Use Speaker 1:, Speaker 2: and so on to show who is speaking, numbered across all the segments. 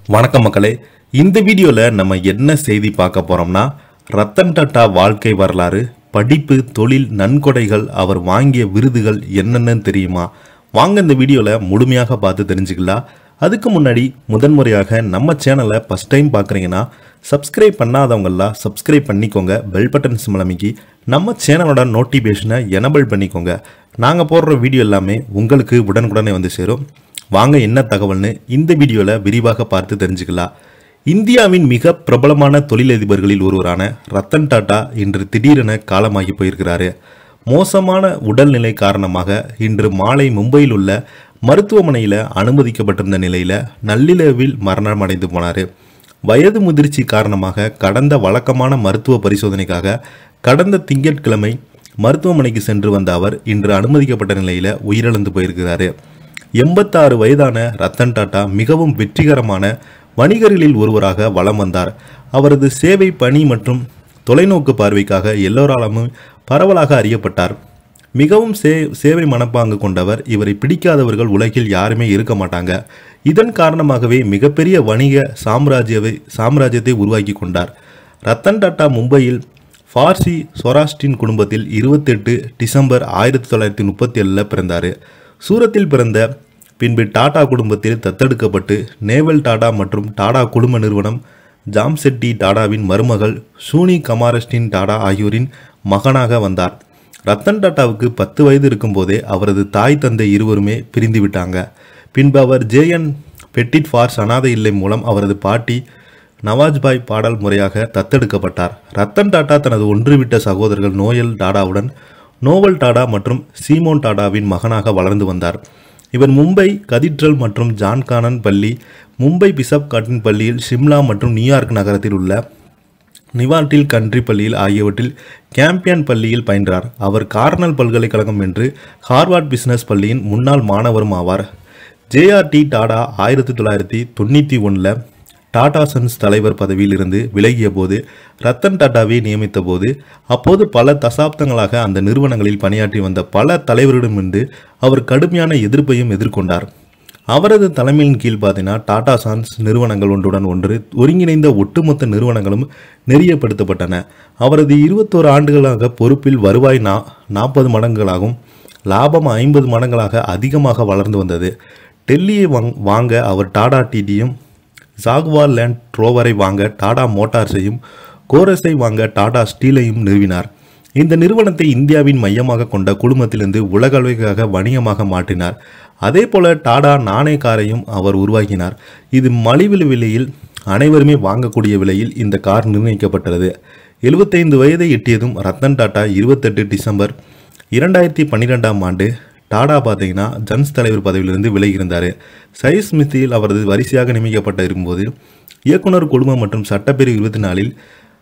Speaker 1: வணக்கம் மக்களே இந்த வீடியோவில் நம்ம என்ன செய்தி பார்க்க போறோம்னா ரத்தன் டாட்டா வாழ்க்கை வரலாறு படிப்பு தொழில் நன்கொடைகள் அவர் வாங்கிய விருதுகள் என்னென்னு தெரியுமா வாங்க இந்த வீடியோவில் முழுமையாக பார்த்து தெரிஞ்சுக்கலாம் அதுக்கு முன்னாடி முதன்முறையாக நம்ம சேனலை ஃபஸ்ட் டைம் பார்க்குறீங்கன்னா சப்ஸ்கிரைப் பண்ணாதவங்கெல்லாம் சப்ஸ்கிரைப் பண்ணிக்கோங்க பெல் பட்டன் சிம்பிள் அமைக்கி நம்ம சேனலோட நோட்டிஃபிகேஷனை எனபிள் பண்ணிக்கோங்க நாங்கள் போடுற வீடியோ எல்லாமே உங்களுக்கு உடனுக்குடனே வந்து சேரும் வாங்க என்ன தகவல்னு இந்த வீடியோவில் விரிவாக பார்த்து தெரிஞ்சுக்கலாம் இந்தியாவின் மிக பிரபலமான தொழிலதிபர்களில் ஒருவரான ரத்தன் டாடா இன்று திடீரென காலமாகி போயிருக்கிறாரு மோசமான உடல்நிலை காரணமாக இன்று மாலை மும்பையில் உள்ள மருத்துவமனையில் அனுமதிக்கப்பட்டிருந்த நிலையில் நள்ளிரவில் மரணம் அடைந்து போனார் வயது முதிர்ச்சி காரணமாக கடந்த வழக்கமான மருத்துவ பரிசோதனைக்காக கடந்த திங்கட்கிழமை மருத்துவமனைக்கு சென்று வந்த அவர் இன்று அனுமதிக்கப்பட்ட நிலையில் உயிரிழந்து போயிருக்கிறாரு எண்பத்தாறு வயதான ரத்தன் டாடா மிகவும் வெற்றிகரமான வணிகர்களில் ஒருவராக வலம் வந்தார் அவரது சேவை பணி மற்றும் தொலைநோக்கு பார்வைக்காக எல்லோராலும் பரவலாக அறியப்பட்டார் மிகவும் சே சேவை மனப்பாங்கு கொண்டவர் இவரை பிடிக்காதவர்கள் உலகில் யாருமே இருக்க மாட்டாங்க இதன் காரணமாகவே மிகப்பெரிய வணிக சாம்ராஜ்யவை சாம்ராஜ்யத்தை உருவாக்கி கொண்டார் ரத்தன் டாட்டா மும்பையில் ஃபார்சி சொராஸ்டின் குடும்பத்தில் இருபத்தெட்டு டிசம்பர் ஆயிரத்தி தொள்ளாயிரத்தி முப்பத்தி ஏழில் பிறந்தார் சூரத்தில் பிறந்த பின்பு டாடா குடும்பத்தில் தத்தெடுக்கப்பட்டு நேவல் டாடா மற்றும் டாடா குழும நிறுவனம் ஜாம்செட்டி டாடாவின் மருமகள் சூனி கமாரஸ்டின் டாடா ஆகியோரின் மகனாக வந்தார் ரத்தன் டாட்டாவுக்கு பத்து வயது இருக்கும்போதே அவரது தாய் தந்தை இருவருமே பிரிந்து விட்டாங்க பின்பு அவர் ஜேஎன் பெட்டிட் ஃபார்ஸ் அனாதை இல்லை மூலம் அவரது பாட்டி நவாஜ்பாய் பாடல் முறையாக தத்தெடுக்கப்பட்டார் ரத்தன் டாடா தனது ஒன்றுவிட்ட சகோதரர்கள் நோயல் டாடாவுடன் நோவல் டாடா மற்றும் சீமோன் டாடாவின் மகனாக வளர்ந்து வந்தார் இவர் மும்பை கதீட்ரல் மற்றும் ஜான் கானன் பள்ளி மும்பை பிசப் காட்டன் பள்ளியில் ஷிம்லா மற்றும் நியூயார்க் நகரத்தில் உள்ள நிவாட்டில் கண்ட்ரி பள்ளியில் ஆகியவற்றில் கேம்பியன் பள்ளியில் பயின்றார் அவர் கார்னல் பல்கலைக்கழகம் என்று ஹார்வர்ட் பிசினஸ் பள்ளியின் முன்னாள் மாணவரும் ஆவார் ஜேஆர்டி டாடா ஆயிரத்தி தொள்ளாயிரத்தி தொண்ணூற்றி ஒன்றில் டாடா சன்ஸ் தலைவர் பதவியில் இருந்து விலகிய போது ரத்தன் டாட்டாவை நியமித்த போது அப்போது பல தசாப்தங்களாக அந்த நிறுவனங்களில் பணியாற்றி வந்த பல தலைவரிடமிருந்து அவர் கடுமையான எதிர்ப்பையும் எதிர்கொண்டார் அவரது தலைமையின் கீழ் பார்த்தீங்கன்னா டாடா சான்ஸ் நிறுவனங்கள் ஒன்றுடன் ஒன்று ஒருங்கிணைந்த ஒட்டுமொத்த நிறுவனங்களும் நெறியப்படுத்தப்பட்டன அவரது இருபத்தோரு ஆண்டுகளாக பொறுப்பில் வருவாய் நா நாற்பது மடங்குகளாகவும் லாபம் ஐம்பது மடங்களாக அதிகமாக வளர்ந்து வந்தது டெல்லியை வாங் வாங்க அவர் டாடா டிடியும் ஜாகுவார் லேண்ட் ரோவரை வாங்க டாடா மோட்டார்ஸையும் கோரஸை வாங்க டாடா ஸ்டீலையும் நிறுவினார் இந்த நிறுவனத்தை இந்தியாவின் மையமாக கொண்ட குழுமத்திலிருந்து உலக அளவிற்காக வணிகமாக மாற்றினார் அதே போல டாடா நாணய காரையும் அவர் உருவாக்கினார் இது மலிவு விலையில் அனைவருமே வாங்கக்கூடிய விலையில் இந்த கார் நிர்ணயிக்கப்பட்டது எழுபத்தைந்து வயதை எட்டியதும் ரத்தன் டாடா இருபத்தெட்டு டிசம்பர் இரண்டாயிரத்தி பன்னிரெண்டாம் ஆண்டு டாடா பார்த்தீங்கன்னா ஜன்ஸ் தலைவர் பதவியிலிருந்து விலகி இருந்தார் சைஸ் ஸ்மித்தில் அவரது வரிசையாக நியமிக்கப்பட்ட இருக்கும்போது இயக்குனர் குழுமம் மற்றும் சட்டப்பிரிவு இருபத்தி நாலில்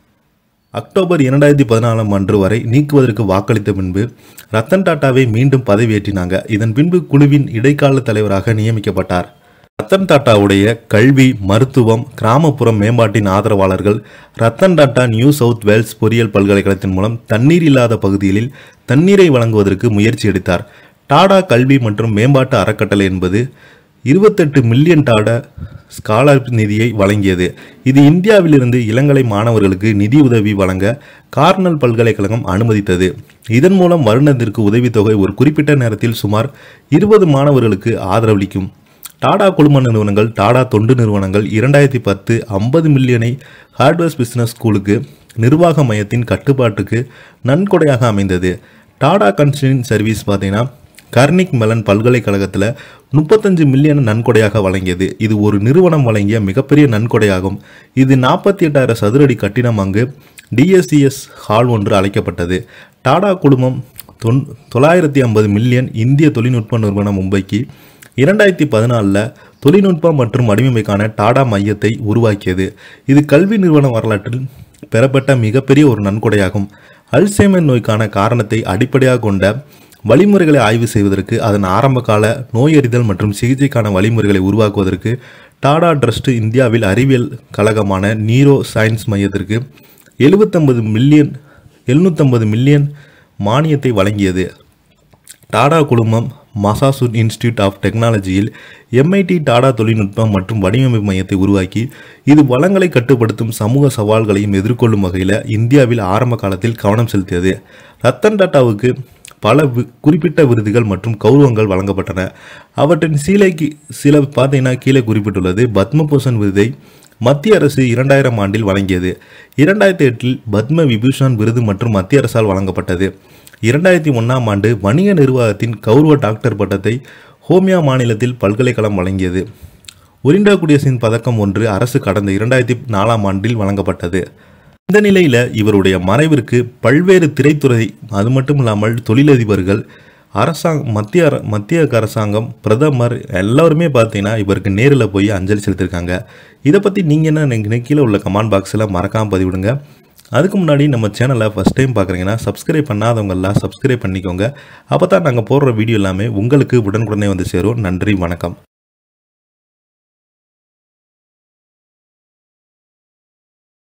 Speaker 1: அக்டோபர் இரண்டாயிரத்தி பதினாலாம் அன்று வரை நீக்குவதற்கு வாக்களித்த பின்பு ரத்தன் டாட்டாவை மீண்டும் பதவியேற்றினாங்க இதன் பின்பு குழுவின் இடைக்கால தலைவராக நியமிக்கப்பட்டார் ரத்தன் டாட்டாவுடைய கல்வி மருத்துவம் கிராமப்புற மேம்பாட்டின் ஆதரவாளர்கள் Ratan Tata New South Wales பொறியியல் பல்கலைக்கழகத்தின் மூலம் தண்ணீர் இல்லாத பகுதிகளில் தண்ணீரை வழங்குவதற்கு முயற்சி எடுத்தார் டாடா கல்வி மற்றும் மேம்பாட்டு அறக்கட்டளை என்பது இருபத்தெட்டு மில்லியன் டாடா ஸ்காலர் நிதியை வழங்கியது இது இந்தியாவிலிருந்து இளங்கலை மாணவர்களுக்கு நிதி உதவி வழங்க கார்னல் பல்கலைக்கழகம் அனுமதித்தது இதன் மூலம் வருடத்திற்கு உதவித்தொகை ஒரு குறிப்பிட்ட நேரத்தில் சுமார் இருபது மாணவர்களுக்கு ஆதரவளிக்கும் டாடா குழும நிறுவனங்கள் டாடா தொண்டு நிறுவனங்கள் இரண்டாயிரத்தி பத்து ஐம்பது மில்லியனை ஹார்ட்வேர்ஸ் பிசினஸ் ஸ்கூலுக்கு நிர்வாக மையத்தின் கட்டுப்பாட்டுக்கு நன்கொடையாக அமைந்தது டாடா கன்ஸ்டின் சர்வீஸ் பார்த்தீங்கன்னா கர்னிக் மெலன் பல்கலைக்கழகத்தில் முப்பத்தஞ்சு மில்லியன் நன்கொடையாக வழங்கியது இது ஒரு நிறுவனம் வழங்கிய மிகப்பெரிய நன்கொடையாகும் இது நாற்பத்தி எட்டாயிரம் சதுரடி கட்டிடம் அங்கு டிஎஸ்சிஎஸ் ஹால் ஒன்று அழைக்கப்பட்டது டாடா குழுமம் தொன் தொள்ளாயிரத்தி ஐம்பது மில்லியன் இந்திய தொழில்நுட்ப நிறுவனம் மும்பைக்கு இரண்டாயிரத்தி பதினாலில் தொழில்நுட்பம் மற்றும் வடிவமைக்கான டாடா மையத்தை உருவாக்கியது இது கல்வி நிறுவன வரலாற்றில் பெறப்பட்ட மிகப்பெரிய ஒரு நன்கொடையாகும் அல்சைமர் நோய்க்கான காரணத்தை அடிப்படையாக கொண்ட வழிமுறைகளை ஆய்வு செய்வதற்கு அதன் ஆரம்பகால நோயறிதல் மற்றும் சிகிச்சைக்கான வழிமுறைகளை உருவாக்குவதற்கு டாடா ட்ரஸ்ட் இந்தியாவில் அறிவியல் கழகமான நீரோ சயின்ஸ் மையத்திற்கு எழுபத்தொன்பது மில்லியன் எழுநூற்றம்பது மில்லியன் மானியத்தை வழங்கியது டாடா குழுமம் மசாசூட் இன்ஸ்டிடியூட் ஆஃப் டெக்னாலஜியில் எம்ஐடி டாடா தொழில்நுட்பம் மற்றும் வடிவமைப்பு மையத்தை உருவாக்கி இது வளங்களை கட்டுப்படுத்தும் சமூக சவால்களையும் எதிர்கொள்ளும் வகையில் இந்தியாவில் ஆரம்ப காலத்தில் கவனம் செலுத்தியது ரத்தன் டாட்டாவுக்கு பல வி- குறிப்பிட்ட விருதுகள் மற்றும் கௌரவங்கள் வழங்கப்பட்டன அவற்றின் சீலைக்கு சில பார்த்தீங்கன்னா கீழே குறிப்பிட்டுள்ளது பத்மபூஷன் விருதை மத்திய அரசு இரண்டாயிரம் ஆண்டில் வழங்கியது இரண்டாயிரத்தி எட்டில் பத்ம விபூஷன் விருது மற்றும் மத்திய அரசால் வழங்கப்பட்டது இரண்டாயிரத்தி ஒன்றாம் ஆண்டு வணிக நிர்வாகத்தின் கௌரவ டாக்டர் பட்டத்தை ஹோமியா மாநிலத்தில் பல்கலைக்கழகம் வழங்கியது ஒரிண்டா குடியரசின் பதக்கம் ஒன்று அரசு கடந்த இரண்டாயிரத்தி நாலாம் ஆண்டில் வழங்கப்பட்டது இந்த நிலையில் இவருடைய மறைவிற்கு பல்வேறு திரைத்துறை அது மட்டும் இல்லாமல் தொழிலதிபர்கள் அரசாங்க மத்திய அர- மத்திய அரசாங்கம் பிரதமர் எல்லாருமே பார்த்தீங்கன்னா இவருக்கு நேரில் போய் அஞ்சலி செலுத்திருக்காங்க இதை பற்றி நீங்கள் என்ன நினைக்கிறீங்க? கீழே உள்ள கமெண்ட் பாக்ஸில் மறக்காமல் பதிவிடுங்க அதுக்கு முன்னாடி நம்ம சேனலை ஃபஸ்ட் டைம் பார்க்குறீங்கன்னா சப்ஸ்கிரைப் பண்ணாதவங்க எல்லாம் சப்ஸ்கிரைப் பண்ணிக்கோங்க அப்போ தான் நாங்கள் போடுற வீடியோ எல்லாமே உங்களுக்கு உடனுக்குடனே வந்து சேரும் நன்றி வணக்கம்